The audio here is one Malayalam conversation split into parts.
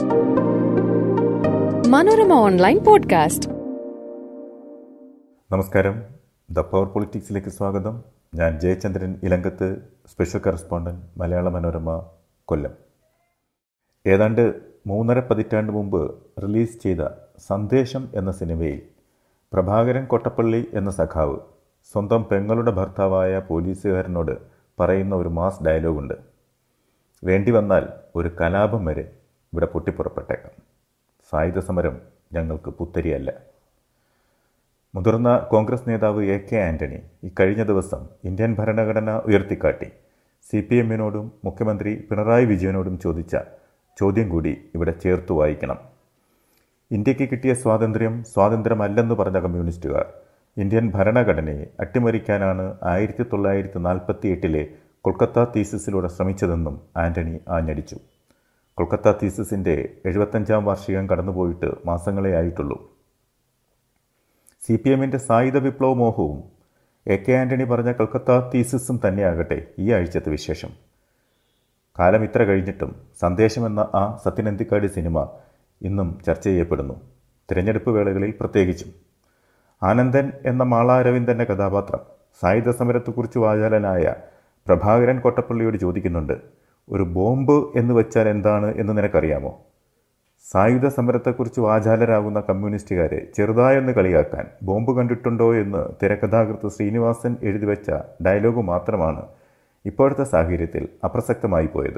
മനോരമ ഓൺലൈൻ പോഡ്കാസ്റ്റ് നമസ്കാരം ദ പവർ പൊളിറ്റിക്സിലേക്ക് സ്വാഗതം ഞാൻ ജയചന്ദ്രൻ ഇലങ്കത്ത് സ്പെഷ്യൽ കറസ്പോണ്ടന്റ് മലയാള മനോരമ കൊല്ലം ഏതാണ്ട് മൂന്നര പതിറ്റാണ്ട് മുമ്പ് റിലീസ് ചെയ്ത സന്ദേശം എന്ന സിനിമയിൽ പ്രഭാകരൻ കൊട്ടപ്പള്ളി എന്ന സഖാവ് സ്വന്തം പെങ്ങളുടെ ഭർത്താവായ പോലീസുകാരനോട് പറയുന്ന ഒരു മാസ് ഡയലോഗുണ്ട് വേണ്ടി വന്നാൽ ഒരു കലാപം വരെ ഇവിടെ പൊട്ടിപ്പുറപ്പെട്ടേക്കാം സായുധ സമരം ഞങ്ങൾക്ക് പുത്തരിയല്ല മുതിർന്ന കോൺഗ്രസ് നേതാവ് എ കെ ആന്റണി ഇക്കഴിഞ്ഞ ദിവസം ഇന്ത്യൻ ഭരണഘടന ഉയർത്തിക്കാട്ടി സി പി എമ്മിനോടും മുഖ്യമന്ത്രി പിണറായി വിജയനോടും ചോദിച്ച ചോദ്യം കൂടി ഇവിടെ ചേർത്തു വായിക്കണം ഇന്ത്യക്ക് കിട്ടിയ സ്വാതന്ത്ര്യം സ്വാതന്ത്ര്യമല്ലെന്ന് പറഞ്ഞ കമ്മ്യൂണിസ്റ്റുകാർ ഇന്ത്യൻ ഭരണഘടനയെ അട്ടിമറിക്കാനാണ് ആയിരത്തി തൊള്ളായിരത്തി നാൽപ്പത്തി എട്ടിലെ കൊൽക്കത്ത തീസിസിലൂടെ ശ്രമിച്ചതെന്നും ആന്റണി ആഞ്ഞടിച്ചു കൊൽക്കത്ത തീസിസിൻ്റെ എഴുപത്തഞ്ചാം വാർഷികം കടന്നുപോയിട്ട് മാസങ്ങളേ ആയിട്ടുള്ളൂ സി പി എമ്മിൻ്റെ സായുധ വിപ്ലവ മോഹവും എ കെ ആന്റണി പറഞ്ഞ കൊൽക്കത്ത തീസിസും തന്നെയാകട്ടെ ഈ ആഴ്ചത്തെ വിശേഷം കാലം ഇത്ര കഴിഞ്ഞിട്ടും സന്ദേശമെന്ന ആ സത്യനന്തിക്കാട് സിനിമ ഇന്നും ചർച്ച ചെയ്യപ്പെടുന്നു തിരഞ്ഞെടുപ്പ് വേളകളിൽ പ്രത്യേകിച്ചും ആനന്ദൻ എന്ന മാളാരവിന്ദൻ്റെ കഥാപാത്രം സായുധ സമരത്തെക്കുറിച്ച് വാചാലനായ പ്രഭാകരൻ കൊട്ടപ്പള്ളിയോട് ചോദിക്കുന്നുണ്ട് ഒരു ബോംബ് എന്ന് വെച്ചാൽ എന്താണ് എന്ന് നിനക്കറിയാമോ സായുധ സമരത്തെക്കുറിച്ച് വാചാലരാകുന്ന കമ്മ്യൂണിസ്റ്റുകാരെ ചെറുതായൊന്ന് കളിയാക്കാൻ ബോംബ് കണ്ടിട്ടുണ്ടോ എന്ന് തിരക്കഥാകൃത്ത് ശ്രീനിവാസൻ എഴുതിവെച്ച ഡയലോഗ് മാത്രമാണ് ഇപ്പോഴത്തെ സാഹചര്യത്തിൽ അപ്രസക്തമായി പോയത്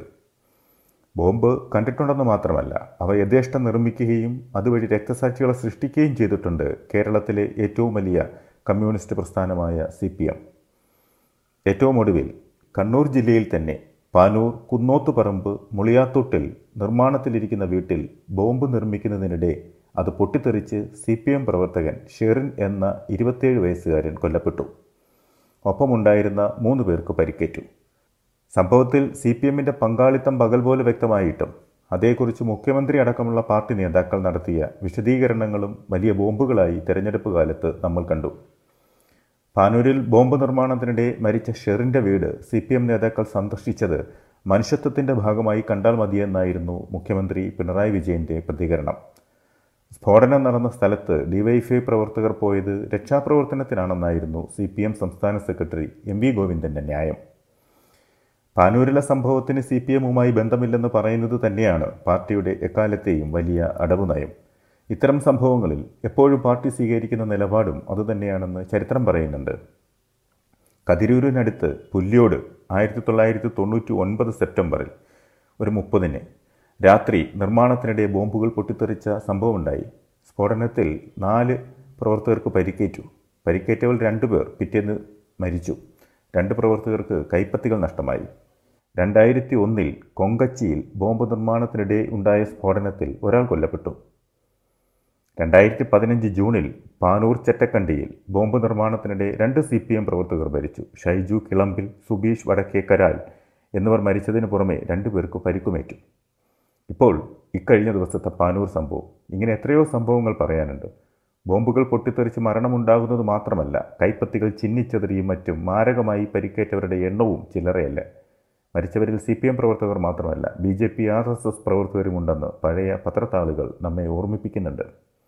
ബോംബ് കണ്ടിട്ടുണ്ടെന്ന് മാത്രമല്ല അവ യഥേഷ്ടം നിർമ്മിക്കുകയും അതുവഴി രക്തസാക്ഷികളെ സൃഷ്ടിക്കുകയും ചെയ്തിട്ടുണ്ട് കേരളത്തിലെ ഏറ്റവും വലിയ കമ്മ്യൂണിസ്റ്റ് പ്രസ്ഥാനമായ സി പി എം ഏറ്റവും ഒടുവിൽ കണ്ണൂർ ജില്ലയിൽ തന്നെ പാനൂർ കുന്നോത്തുപറമ്പ് മുളിയാത്തൂട്ടിൽ നിർമ്മാണത്തിലിരിക്കുന്ന വീട്ടിൽ ബോംബ് നിർമ്മിക്കുന്നതിനിടെ അത് പൊട്ടിത്തെറിച്ച് സി പി എം പ്രവർത്തകൻ ഷെറിൻ എന്ന ഇരുപത്തിയേഴ് വയസ്സുകാരൻ കൊല്ലപ്പെട്ടു ഒപ്പമുണ്ടായിരുന്ന മൂന്ന് പേർക്ക് പരിക്കേറ്റു സംഭവത്തിൽ സി പി എമ്മിൻ്റെ പങ്കാളിത്തം പകൽ പോലെ വ്യക്തമായിട്ടും അതേക്കുറിച്ച് മുഖ്യമന്ത്രി അടക്കമുള്ള പാർട്ടി നേതാക്കൾ നടത്തിയ വിശദീകരണങ്ങളും വലിയ ബോംബുകളായി തെരഞ്ഞെടുപ്പ് കാലത്ത് നമ്മൾ കണ്ടു പാനൂരിൽ ബോംബ് നിർമ്മാണത്തിനിടെ മരിച്ച ഷെറിൻ്റെ വീട് സി പി എം നേതാക്കൾ സന്ദർശിച്ചത് മനുഷ്യത്വത്തിൻ്റെ ഭാഗമായി കണ്ടാൽ മതിയെന്നായിരുന്നു മുഖ്യമന്ത്രി പിണറായി വിജയൻ്റെ പ്രതികരണം സ്ഫോടനം നടന്ന സ്ഥലത്ത് ഡിവൈഎഫ്ഐ പ്രവർത്തകർ പോയത് രക്ഷാപ്രവർത്തനത്തിനാണെന്നായിരുന്നു സി പി എം സംസ്ഥാന സെക്രട്ടറി എം വി ഗോവിന്ദൻ്റെ ന്യായം പാനൂരിലെ സംഭവത്തിന് സി പി എമ്മുമായി ബന്ധമില്ലെന്ന് പറയുന്നത് തന്നെയാണ് പാർട്ടിയുടെ എക്കാലത്തെയും വലിയ അടവ് നയം ഇത്തരം സംഭവങ്ങളിൽ എപ്പോഴും പാർട്ടി സ്വീകരിക്കുന്ന നിലപാടും അതുതന്നെയാണെന്ന് ചരിത്രം പറയുന്നുണ്ട് കതിരൂരിനടുത്ത് പുല്യോട് ആയിരത്തി തൊള്ളായിരത്തി തൊണ്ണൂറ്റി ഒൻപത് സെപ്റ്റംബറിൽ ഒരു മുപ്പതിന് രാത്രി നിർമ്മാണത്തിനിടെ ബോംബുകൾ പൊട്ടിത്തെറിച്ച സംഭവമുണ്ടായി സ്ഫോടനത്തിൽ നാല് പ്രവർത്തകർക്ക് പരിക്കേറ്റു പരിക്കേറ്റവർ രണ്ടുപേർ പിറ്റേന്ന് മരിച്ചു രണ്ട് പ്രവർത്തകർക്ക് കൈപ്പത്തികൾ നഷ്ടമായി രണ്ടായിരത്തി ഒന്നിൽ കൊങ്കച്ചിയിൽ ബോംബ് നിർമ്മാണത്തിനിടെ ഉണ്ടായ സ്ഫോടനത്തിൽ ഒരാൾ കൊല്ലപ്പെട്ടു രണ്ടായിരത്തി പതിനഞ്ച് ജൂണിൽ പാനൂർ ചെറ്റക്കണ്ടിയിൽ ബോംബ് നിർമ്മാണത്തിനിടെ രണ്ട് സി പി എം പ്രവർത്തകർ മരിച്ചു ഷൈജു കിളമ്പിൽ സുബീഷ് വടക്കേക്കരാൽ എന്നിവർ മരിച്ചതിന് പുറമെ രണ്ടുപേർക്ക് പരിക്കുമേറ്റു ഇപ്പോൾ ഇക്കഴിഞ്ഞ ദിവസത്തെ പാനൂർ സംഭവം ഇങ്ങനെ എത്രയോ സംഭവങ്ങൾ പറയാനുണ്ട് ബോംബുകൾ പൊട്ടിത്തെറിച്ച് മരണമുണ്ടാകുന്നത് മാത്രമല്ല കൈപ്പത്തികൾ ചിന്നിച്ചെതറിയും മറ്റും മാരകമായി പരിക്കേറ്റവരുടെ എണ്ണവും ചില്ലറയല്ല മരിച്ചവരിൽ സി പി എം പ്രവർത്തകർ മാത്രമല്ല B J P R S S പ്രവർത്തകരുമുണ്ടെന്ന് പഴയ പത്രത്താളുകൾ നമ്മെ ഓർമ്മിപ്പിക്കുന്നുണ്ട്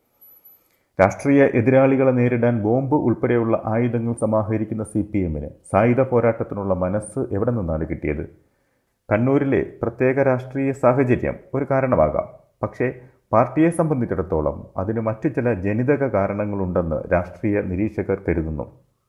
രാഷ്ട്രീയ എതിരാളികളെ നേരിടാൻ ബോംബ് ഉൾപ്പെടെയുള്ള ആയുധങ്ങൾ സമാഹരിക്കുന്ന സി പി എമ്മിന് സായുധ പോരാട്ടത്തിനുള്ള മനസ്സ് എവിടെ നിന്നാണ് കിട്ടിയത് കണ്ണൂരിലെ പ്രത്യേക രാഷ്ട്രീയ സാഹചര്യം ഒരു കാരണമാകാം പക്ഷേ പാർട്ടിയെ സംബന്ധിച്ചിടത്തോളം അതിന് മറ്റു ചില ജനിതക കാരണങ്ങളുണ്ടെന്ന് രാഷ്ട്രീയ നിരീക്ഷകർ കരുതുന്നു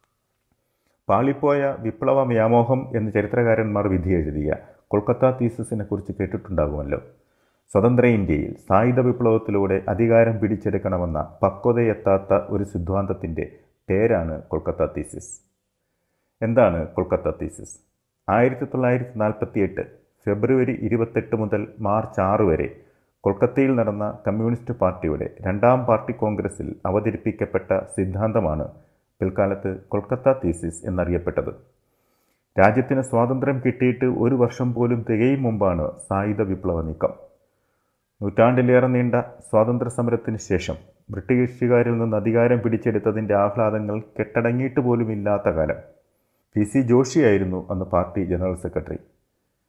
പാളിപ്പോയ വിപ്ലവ വ്യാമോഹം എന്ന് ചരിത്രകാരന്മാർ വിധി എഴുതിയ കൊൽക്കത്ത തീസസിനെ കുറിച്ച് കേട്ടിട്ടുണ്ടാകുമല്ലോ സ്വതന്ത്ര ഇന്ത്യയിൽ സായുധ വിപ്ലവത്തിലൂടെ അധികാരം പിടിച്ചെടുക്കണമെന്ന പക്വതയെത്താത്ത ഒരു സിദ്ധാന്തത്തിൻ്റെ പേരാണ് കൊൽക്കത്ത തീസിസ് എന്താണ് കൊൽക്കത്ത തീസിസ് ആയിരത്തി തൊള്ളായിരത്തി നാൽപ്പത്തി എട്ട് ഫെബ്രുവരി ഇരുപത്തെട്ട് മുതൽ മാർച്ച് ആറ് വരെ കൊൽക്കത്തയിൽ നടന്ന കമ്മ്യൂണിസ്റ്റ് പാർട്ടിയുടെ രണ്ടാം പാർട്ടി കോൺഗ്രസിൽ അവതരിപ്പിക്കപ്പെട്ട സിദ്ധാന്തമാണ് പിൽക്കാലത്ത് കൊൽക്കത്ത തീസിസ് എന്നറിയപ്പെട്ടത് രാജ്യത്തിന് സ്വാതന്ത്ര്യം കിട്ടിയിട്ട് ഒരു വർഷം പോലും തികയും മുമ്പാണ് സായുധ വിപ്ലവ നീക്കം നൂറ്റാണ്ടിലേറെ നീണ്ട സ്വാതന്ത്ര്യ സമരത്തിന് ശേഷം ബ്രിട്ടീഷുകാരിൽ നിന്ന് അധികാരം പിടിച്ചെടുത്തതിൻ്റെ ആഹ്ലാദങ്ങൾ കെട്ടടങ്ങിയിട്ട് പോലുമില്ലാത്ത കാലം പി സി ജോഷിയായിരുന്നു അന്ന് പാർട്ടി ജനറൽ സെക്രട്ടറി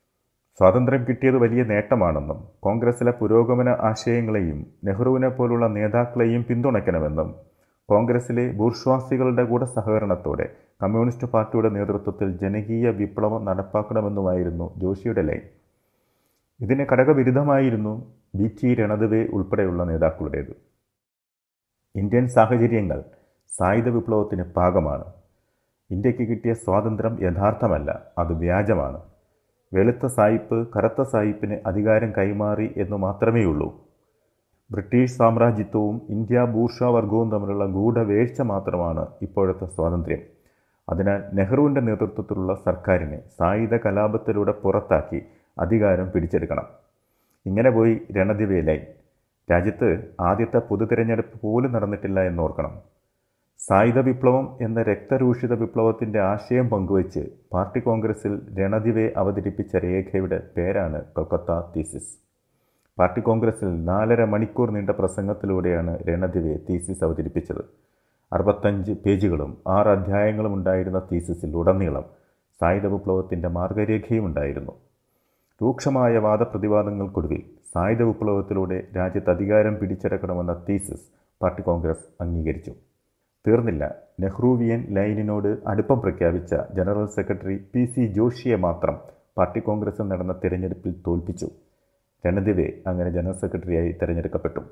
സ്വാതന്ത്ര്യം കിട്ടിയത് വലിയ നേട്ടമാണെന്നും കോൺഗ്രസിലെ പുരോഗമന ആശയങ്ങളെയും നെഹ്റുവിനെ പോലുള്ള നേതാക്കളെയും പിന്തുണയ്ക്കണമെന്നും കോൺഗ്രസിലെ ബൂർഷ്വാസികളുടെ കൂടെ സഹകരണത്തോടെ കമ്മ്യൂണിസ്റ്റ് പാർട്ടിയുടെ നേതൃത്വത്തിൽ ജനകീയ വിപ്ലവം നടപ്പാക്കണമെന്നുമായിരുന്നു ജോഷിയുടെ ലൈൻ ഇതിന് ഘടകവിരുദ്ധമായിരുന്നു ബി ടി രണദവെ ഉൾപ്പെടെയുള്ള നേതാക്കളുടേത് ഇന്ത്യൻ സാഹചര്യങ്ങൾ സായുധ വിപ്ലവത്തിന് പാകമാണ് ഇന്ത്യക്ക് കിട്ടിയ സ്വാതന്ത്ര്യം യഥാർത്ഥമല്ല അത് വ്യാജമാണ് വെളുത്ത സായിപ്പ് കറുത്ത സായിപ്പിന് അധികാരം കൈമാറി എന്നു മാത്രമേയുള്ളൂ ബ്രിട്ടീഷ് സാമ്രാജ്യത്വവും ഇന്ത്യ ബൂർഷ വർഗവും തമ്മിലുള്ള ഗൂഢവേഴ്ച മാത്രമാണ് ഇപ്പോഴത്തെ സ്വാതന്ത്ര്യം അതിനാൽ നെഹ്റുവിൻ്റെ നേതൃത്വത്തിലുള്ള സർക്കാരിനെ സായുധ കലാപത്തിലൂടെ പുറത്താക്കി അധികാരം പിടിച്ചെടുക്കണം ഇങ്ങനെ പോയി രണദിവേ ലൈൻ രാജ്യത്ത് ആദ്യത്തെ പൊതു തിരഞ്ഞെടുപ്പ് പോലും നടന്നിട്ടില്ല എന്നോർക്കണം സായുധ വിപ്ലവം എന്ന രക്തരൂഷിത വിപ്ലവത്തിൻ്റെ ആശയം പങ്കുവച്ച് പാർട്ടി കോൺഗ്രസിൽ രണദിവെ അവതരിപ്പിച്ച രേഖയുടെ പേരാണ് കൊൽക്കത്ത തീസിസ് പാർട്ടി കോൺഗ്രസിൽ നാലര മണിക്കൂർ നീണ്ട പ്രസംഗത്തിലൂടെയാണ് രണദിവെ തീസിസ് അവതരിപ്പിച്ചത് അറുപത്തഞ്ച് പേജുകളും ആറ് അധ്യായങ്ങളും ഉണ്ടായിരുന്ന തീസിസിൽ ഉടനീളം സായുധ വിപ്ലവത്തിൻ്റെ മാർഗരേഖയും ഉണ്ടായിരുന്നു രൂക്ഷമായ വാദപ്രതിവാദങ്ങൾക്കൊടുവിൽ സായുധ വിപ്ലവത്തിലൂടെ രാജ്യത്ത് അധികാരം പിടിച്ചെടുക്കണമെന്ന തീസിസ് പാർട്ടി കോൺഗ്രസ് അംഗീകരിച്ചു തീർന്നില്ല നെഹ്റുവിയൻ ലൈനിനോട് അടുപ്പം പ്രഖ്യാപിച്ച ജനറൽ സെക്രട്ടറി പി സി ജോഷിയെ മാത്രം പാർട്ടി കോൺഗ്രസിൽ നടന്ന തിരഞ്ഞെടുപ്പിൽ തോൽപ്പിച്ചു രണദിവെ അങ്ങനെ ജനറൽ സെക്രട്ടറിയായി തിരഞ്ഞെടുക്കപ്പെട്ടു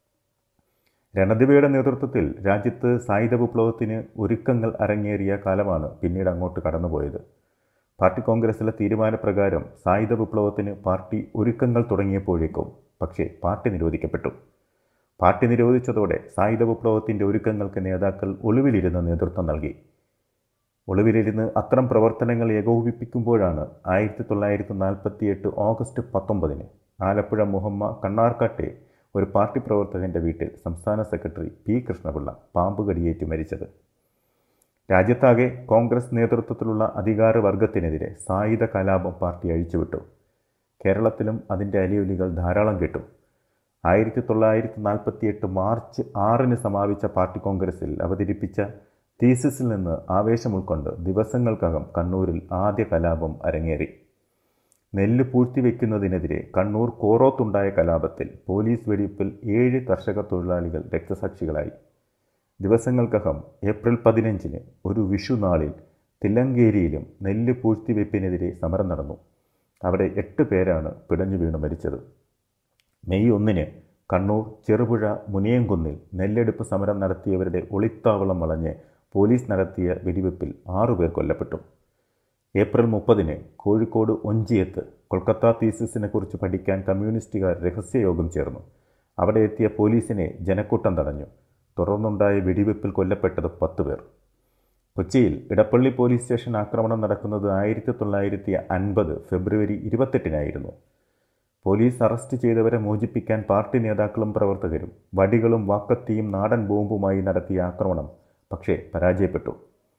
രണദിവയുടെ നേതൃത്വത്തിൽ രാജ്യത്ത് സായുധ വിപ്ലവത്തിന് ഒരുക്കങ്ങൾ അരങ്ങേറിയ കാലമാണ് പിന്നീട് അങ്ങോട്ട് കടന്നുപോയത് പാർട്ടി കോൺഗ്രസിലെ തീരുമാനപ്രകാരം സായുധ വിപ്ലവത്തിന് പാർട്ടി ഒരുക്കങ്ങൾ തുടങ്ങിയപ്പോഴേക്കും പക്ഷേ പാർട്ടി നിരോധിക്കപ്പെട്ടു പാർട്ടി നിരോധിച്ചതോടെ സായുധ വിപ്ലവത്തിൻ്റെ ഒരുക്കങ്ങൾക്ക് നേതാക്കൾ ഒളിവിലിരുന്ന് നേതൃത്വം നൽകി ഒളിവിലിരുന്ന് അത്തരം പ്രവർത്തനങ്ങൾ ഏകോപിപ്പിക്കുമ്പോഴാണ് ആയിരത്തി തൊള്ളായിരത്തി നാൽപ്പത്തി എട്ട് ഓഗസ്റ്റ് പത്തൊമ്പതിന് ആലപ്പുഴ മുഹമ്മ കണ്ണാർക്കാട്ടെ ഒരു പാർട്ടി പ്രവർത്തകൻ്റെ വീട്ടിൽ സംസ്ഥാന സെക്രട്ടറി പി കൃഷ്ണപിള്ള പാമ്പ് കടിയേറ്റ് മരിച്ചത് രാജ്യത്താകെ കോൺഗ്രസ് നേതൃത്വത്തിലുള്ള അധികാര വർഗത്തിനെതിരെ സായുധ കലാപം പാർട്ടി അഴിച്ചുവിട്ടു കേരളത്തിലും അതിൻ്റെ അലിയൊലികൾ ധാരാളം കിട്ടും ആയിരത്തി തൊള്ളായിരത്തി നാൽപ്പത്തി എട്ട് മാർച്ച് ആറിന് സമാപിച്ച പാർട്ടി കോൺഗ്രസിൽ അവതരിപ്പിച്ച തീസിസിൽ നിന്ന് ആവേശം ഉൾക്കൊണ്ട് ദിവസങ്ങൾക്കകം കണ്ണൂരിൽ ആദ്യ കലാപം അരങ്ങേറി നെല്ല് പൂഴ്ത്തിവെക്കുന്നതിനെതിരെ കണ്ണൂർ കോറോത്തുണ്ടായ കലാപത്തിൽ പോലീസ് വെടിപ്പിൽ ഏഴ് കർഷക തൊഴിലാളികൾ രക്തസാക്ഷികളായി ദിവസങ്ങൾക്കകം ഏപ്രിൽ പതിനഞ്ചിന് ഒരു വിഷുനാളിൽ തില്ലങ്കേരിയിലും നെല്ല് പൂഴ്ത്തിവെപ്പിനെതിരെ സമരം നടന്നു അവിടെ എട്ട് പേരാണ് പിടഞ്ഞു വീണ് മരിച്ചത് മെയ് ഒന്നിന് കണ്ണൂർ ചെറുപുഴ മുനിയംകുന്നിൽ നെല്ലെടുപ്പ് സമരം നടത്തിയവരുടെ ഒളിത്താവളം വളഞ്ഞ് പോലീസ് നടത്തിയ വെടിവെപ്പിൽ ആറുപേർ കൊല്ലപ്പെട്ടു ഏപ്രിൽ മുപ്പതിന് കോഴിക്കോട് ഒഞ്ചിയത്ത് കൊൽക്കത്ത തീസിസിനെ കുറിച്ച് പഠിക്കാൻ കമ്മ്യൂണിസ്റ്റുകാർ രഹസ്യയോഗം ചേർന്നു അവിടെ എത്തിയ പോലീസിനെ ജനക്കൂട്ടം തടഞ്ഞു തുടർന്നുണ്ടായ വെടിവെപ്പിൽ കൊല്ലപ്പെട്ടത് പത്ത് പേർ കൊച്ചിയിൽ ഇടപ്പള്ളി പോലീസ് സ്റ്റേഷൻ ആക്രമണം നടക്കുന്നത് ആയിരത്തി തൊള്ളായിരത്തി അൻപത് ഫെബ്രുവരി ഇരുപത്തെട്ടിനായിരുന്നു പോലീസ് അറസ്റ്റ് ചെയ്തവരെ മോചിപ്പിക്കാൻ പാർട്ടി നേതാക്കളും പ്രവർത്തകരും വടികളും വാക്കത്തിയും നാടൻ ബോംബുമായി നടത്തിയ ആക്രമണം പക്ഷേ പരാജയപ്പെട്ടു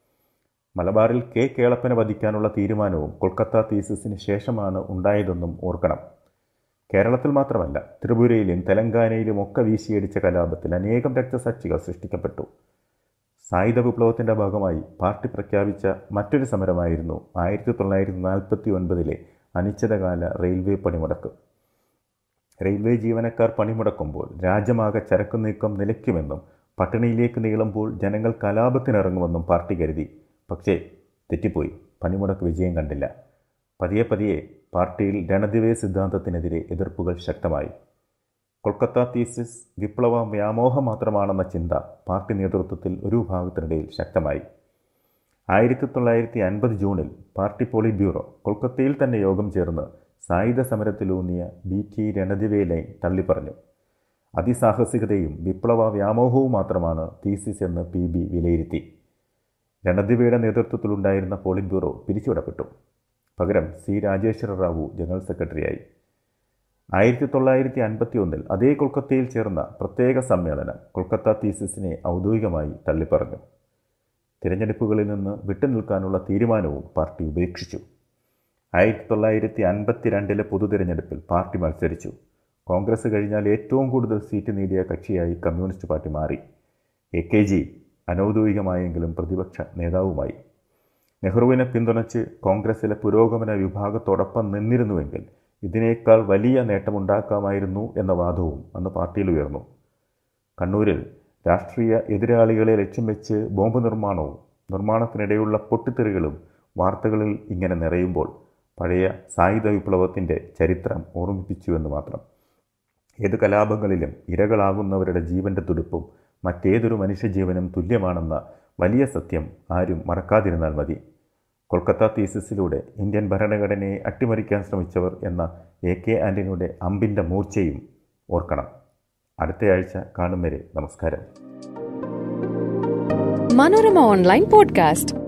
മലബാറിൽ കെ കേളപ്പനെ വധിക്കാനുള്ള തീരുമാനവും കൊൽക്കത്ത തീസിസിന് ശേഷമാണ് ഉണ്ടായതെന്നും ഓർക്കണം കേരളത്തിൽ മാത്രമല്ല ത്രിപുരയിലും തെലങ്കാനയിലും ഒക്കെ വീശിയടിച്ച കലാപത്തിൽ അനേകം രക്തസാക്ഷികൾ സൃഷ്ടിക്കപ്പെട്ടു സായുധ വിപ്ലവത്തിൻ്റെ ഭാഗമായി പാർട്ടി പ്രഖ്യാപിച്ച മറ്റൊരു സമരമായിരുന്നു ആയിരത്തി തൊള്ളായിരത്തി നാൽപ്പത്തി ഒൻപതിലെ അനിശ്ചിതകാല റെയിൽവേ പണിമുടക്ക് റെയിൽവേ ജീവനക്കാർ പണിമുടക്കുമ്പോൾ രാജ്യമാകെ ചരക്കു നീക്കം നിലയ്ക്കുമെന്നും പട്ടിണിയിലേക്ക് നീളുമ്പോൾ ജനങ്ങൾ കലാപത്തിനിറങ്ങുമെന്നും പാർട്ടി കരുതി പക്ഷേ തെറ്റിപ്പോയി പണിമുടക്ക് വിജയം കണ്ടില്ല പതിയെ പതിയെ പാർട്ടിയിൽ രണദിവേ സിദ്ധാന്തത്തിനെതിരെ എതിർപ്പുകൾ ശക്തമായി കൊൽക്കത്ത തീസിസ് വിപ്ലവ വ്യാമോഹം മാത്രമാണെന്ന ചിന്ത പാർട്ടി നേതൃത്വത്തിൽ ഒരു വിഭാഗത്തിനിടയിൽ ശക്തമായി ആയിരത്തി തൊള്ളായിരത്തി അൻപത് ജൂണിൽ പാർട്ടി പോളിറ്റ് ബ്യൂറോ കൊൽക്കത്തയിൽ തന്നെ യോഗം ചേർന്ന് സായുധ സമരത്തിലൂന്നിയ ബി ടി രണദിവേ ലൈൻ തള്ളിപ്പറഞ്ഞു അതിസാഹസികതയും വിപ്ലവ വ്യാമോഹവും മാത്രമാണ് തീസിസ് എന്ന് പി ബി വിലയിരുത്തി രണദിവയുടെ നേതൃത്വത്തിലുണ്ടായിരുന്ന പോളിറ്റ് ബ്യൂറോ പിരിച്ചുവിടപ്പെട്ടു പകരം സി രാജേശ്വര റാവു ജനറൽ സെക്രട്ടറിയായി ആയിരത്തി തൊള്ളായിരത്തി അൻപത്തി ഒന്നിൽ അതേ കൊൽക്കത്തയിൽ ചേർന്ന പ്രത്യേക സമ്മേളനം കൊൽക്കത്ത തീസിസിനെ ഔദ്യോഗികമായി തള്ളിപ്പറഞ്ഞു തിരഞ്ഞെടുപ്പുകളിൽ നിന്ന് വിട്ടുനിൽക്കാനുള്ള തീരുമാനവും പാർട്ടി ഉപേക്ഷിച്ചു ആയിരത്തി തൊള്ളായിരത്തി അൻപത്തി രണ്ടിലെ പൊതു തിരഞ്ഞെടുപ്പിൽ പാർട്ടി മത്സരിച്ചു കോൺഗ്രസ് കഴിഞ്ഞാൽ ഏറ്റവും കൂടുതൽ സീറ്റ് നേടിയ കക്ഷിയായി കമ്മ്യൂണിസ്റ്റ് പാർട്ടി മാറി എ കെ ജി അനൗദ്യോഗികമായെങ്കിലും പ്രതിപക്ഷ നേതാവുമായി നെഹ്റുവിനെ പിന്തുണച്ച് കോൺഗ്രസിലെ പുരോഗമന വിഭാഗത്തോടൊപ്പം നിന്നിരുന്നുവെങ്കിൽ ഇതിനേക്കാൾ വലിയ നേട്ടമുണ്ടാക്കാമായിരുന്നു എന്ന വാദവും അന്ന് പാർട്ടിയിൽ ഉയർന്നു കണ്ണൂരിൽ രാഷ്ട്രീയ എതിരാളികളെ ലക്ഷ്യം വെച്ച് ബോംബ് നിർമ്മാണവും നിർമ്മാണത്തിനിടെയുള്ള പൊട്ടിത്തെറികളും വാർത്തകളിൽ ഇങ്ങനെ നിറയുമ്പോൾ പഴയ സായുധ വിപ്ലവത്തിൻ്റെ ചരിത്രം ഓർമ്മിപ്പിച്ചുവെന്ന് മാത്രം ഏത് കലാപങ്ങളിലും ഇരകളാകുന്നവരുടെ ജീവൻ്റെ തുടുപ്പും മറ്റേതൊരു മനുഷ്യജീവനും തുല്യമാണെന്ന വലിയ സത്യം ആരും മറക്കാതിരുന്നാൽ മതി കൊൽക്കത്ത തീസിസിലൂടെ ഇന്ത്യൻ ഭരണഘടനയെ അട്ടിമറിക്കാൻ ശ്രമിച്ചവർ എന്ന എ കെ ആൻ്റണിയുടെ അമ്പിൻ്റെ മൂർച്ചയും ഓർക്കണം അടുത്തയാഴ്ച കാണും വരെ നമസ്കാരം മനോരമ ഓൺലൈൻ പോഡ്കാസ്റ്റ്